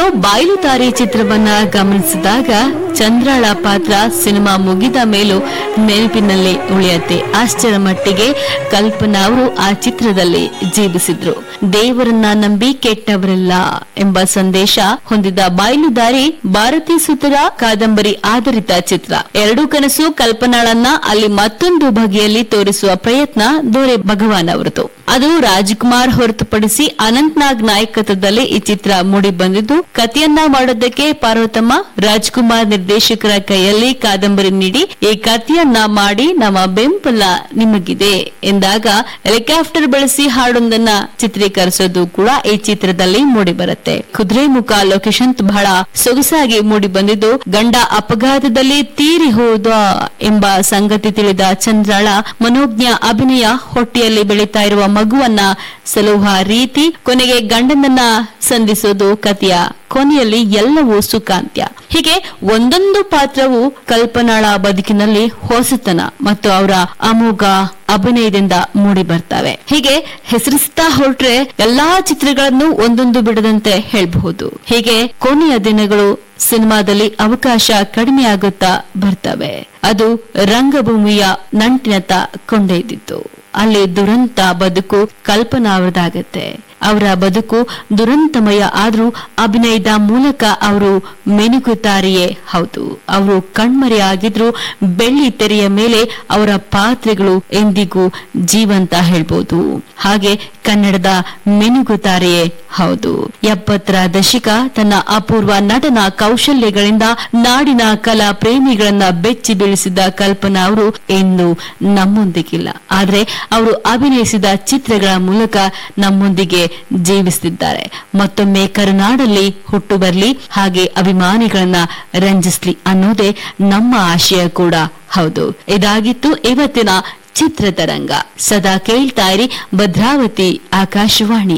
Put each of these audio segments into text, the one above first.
ಬಾಯ್ಲುತಾರಿ ಚಿತ್ರವನ್ನ ಗಮನಿಸಿದಾಗ ಚಂದ್ರಾಳ ಪಾತ್ರ ಸಿನಿಮಾ ಮುಗಿದ ಮೇಲೂ ನೆನಪಿನಲ್ಲಿ ಉಳಿಯತ್ತೆ ಅಷ್ಟರ ಮಟ್ಟಿಗೆ ಕಲ್ಪನಾ ಅವರು ಆ ಚಿತ್ರದಲ್ಲಿ ಜೀವಿಸಿದ್ರು ದೇವರನ್ನ ನಂಬಿ ಕೆಟ್ಟವರಲ್ಲ ಎಂಬ ಸಂದೇಶ ಹೊಂದಿದ ಬಾಯ್ಲುದಾರಿ ಭಾರತೀ ಸುತರ ಕಾದಂಬರಿ ಆಧಾರಿತ ಚಿತ್ರ ಎರಡೂ ಕನಸು ಕಲ್ಪನಾಳನ್ನ ಅಲ್ಲಿ ಮತ್ತೊಂದು ಬಗೆಯಲ್ಲಿ ತೋರಿಸುವ ಪ್ರಯತ್ನ ದೊರೆ ಭಗವಾನ್ ಅವರದು ಅದು ರಾಜ್ಕುಮಾರ್ ಹೊರತುಪಡಿಸಿ ಅನಂತ್ನಾಗ್ ನಾಯಕತ್ವದಲ್ಲಿ ಈ ಚಿತ್ರ ಮೂಡಿ ಬಂದಿದ್ದು ಕಥೆಯನ್ನ ಮಾಡೋದಕ್ಕೆ ಪಾರ್ವತಮ್ಮ ರಾಜ್ಕುಮಾರ್ ನಿರ್ದೇಶಕರ ಕೈಯಲ್ಲಿ ಕಾದಂಬರಿ ನೀಡಿ ಈ ಕಥೆಯನ್ನ ಮಾಡಿ ನಮ್ಮ ಬೆಂಬಲ ನಿಮಗಿದೆ ಎಂದಾಗ ಹೆಲಿಕಾಪ್ಟರ್ ಬಳಸಿ ಹಾಡೊಂದನ್ನ ಚಿತ್ರೀಕರಿಸೋದು ಕೂಡ ಈ ಚಿತ್ರದಲ್ಲಿ ಮೂಡಿ ಬರುತ್ತೆ ಕುದುರೆಮುಖ ಲೊಕೇಶನ್ ಬಹಳ ಸೊಗಸಾಗಿ ಮೂಡಿ ಬಂದಿದ್ದು ಗಂಡ ಅಪಘಾತದಲ್ಲಿ ತೀರಿ ಹೋದ ಎಂಬ ಸಂಗತಿ ತಿಳಿದ ಚಂದ್ರಾಳ ಮನೋಜ್ಞ ಅಭಿನಯ ಹೊಟ್ಟೆಯಲ್ಲಿ ಬೆಳೀತಾ ಇರುವ ಮಗುವನ್ನ ಸಲುಹ ರೀತಿ ಕೊನೆಗೆ ಗಂಡನನ್ನ ಸಂಧಿಸೋದು ಕಥೆಯ ಕೊನೆಯಲ್ಲಿ ಎಲ್ಲವೂ ಸುಖಾಂತ್ಯ ಹೀಗೆ ಒಂದೊಂದು ಪಾತ್ರವು ಕಲ್ಪನಾಳ ಬದುಕಿನಲ್ಲಿ ಹೊಸತನ ಮತ್ತು ಅವರ ಅಮೋಘ ಅಭಿನಯದಿಂದ ಮೂಡಿ ಬರ್ತವೆ ಹೀಗೆ ಹೆಸರಿಸ್ತಾ ಹೊರಟ್ರೆ ಎಲ್ಲಾ ಚಿತ್ರಗಳನ್ನು ಒಂದೊಂದು ಬಿಡದಂತೆ ಹೇಳ್ಬಹುದು ಹೀಗೆ ಕೊನೆಯ ದಿನಗಳು ಸಿನಿಮಾದಲ್ಲಿ ಅವಕಾಶ ಕಡಿಮೆ ಆಗುತ್ತಾ ಬರ್ತವೆ ಅದು ರಂಗಭೂಮಿಯ ನಂಟಿನತ ಕೊಂಡೊಯ್ದಿತ್ತು ಅಲ್ಲಿ ದುರಂತ ಬದುಕು ಕಲ್ಪನಾ ಅವರದಾಗತ್ತೆ ಅವರ ಬದುಕು ದುರಂತಮಯ ಆದ್ರೂ ಅಭಿನಯದ ಮೂಲಕ ಅವರು ಮೆನುಗುತ್ತಾರೆಯೇ ಹೌದು ಅವರು ಕಣ್ಮರೆಯಾಗಿದ್ರು ಬೆಳ್ಳಿ ತೆರೆಯ ಮೇಲೆ ಅವರ ಪಾತ್ರೆಗಳು ಎಂದಿಗೂ ಜೀವಂತ ಹೇಳ್ಬೋದು ಹಾಗೆ ಕನ್ನಡದ ಮೆನುಗುತ್ತಾರೆಯೇ ಹೌದು ಎಪ್ಪತ್ತರ ದಶಕ ತನ್ನ ಅಪೂರ್ವ ನಟನ ಕೌಶಲ್ಯಗಳಿಂದ ನಾಡಿನ ಕಲಾ ಪ್ರೇಮಿಗಳನ್ನ ಬೆಚ್ಚಿ ಬೀಳಿಸಿದ ಕಲ್ಪನಾ ಅವರು ಎಂದು ನಮ್ಮೊಂದಿಗಿಲ್ಲ ಆದ್ರೆ ಅವರು ಅಭಿನಯಿಸಿದ ಚಿತ್ರಗಳ ಮೂಲಕ ನಮ್ಮೊಂದಿಗೆ ಜೀವಿಸುತ್ತಿದ್ದಾರೆ ಮತ್ತೊಮ್ಮೆ ಕರುನಾಡಲ್ಲಿ ಹುಟ್ಟು ಬರ್ಲಿ ಹಾಗೆ ಅಭಿಮಾನಿಗಳನ್ನ ರಂಜಿಸ್ಲಿ ಅನ್ನೋದೇ ನಮ್ಮ ಆಶಯ ಕೂಡ ಹೌದು ಇದಾಗಿತ್ತು ಇವತ್ತಿನ ಚಿತ್ರತರಂಗ ಸದಾ ಕೇಳ್ತಾ ಇರಿ ಭದ್ರಾವತಿ ಆಕಾಶವಾಣಿ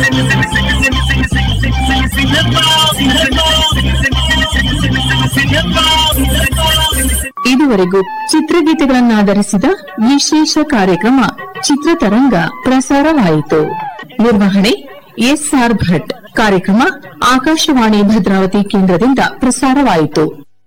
ಇದುವರೆಗೂ ಚಿತ್ರಗೀತೆಗಳನ್ನಾಧರಿಸಿದ ವಿಶೇಷ ಕಾರ್ಯಕ್ರಮ ಚಿತ್ರತರಂಗ ಪ್ರಸಾರವಾಯಿತು ನಿರ್ವಹಣೆ ಎಸ್ಆರ್ ಭಟ್ ಕಾರ್ಯಕ್ರಮ ಆಕಾಶವಾಣಿ ಭದ್ರಾವತಿ ಕೇಂದ್ರದಿಂದ ಪ್ರಸಾರವಾಯಿತು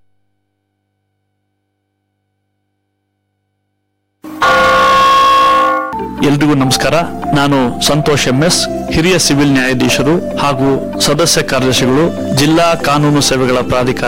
ಎಲ್ರಿಗೂ ನಮಸ್ಕಾರ ನಾನು ಸಂತೋಷ್ ಎಂಎಸ್ ಹಿರಿಯ ಸಿವಿಲ್ ನ್ಯಾಯಾಧೀಶರು ಹಾಗೂ ಸದಸ್ಯ ಕಾರ್ಯದರ್ಶಿಗಳು ಜಿಲ್ಲಾ ಕಾನೂನು ಸೇವೆಗಳ ಪ್ರಾಧಿಕಾರ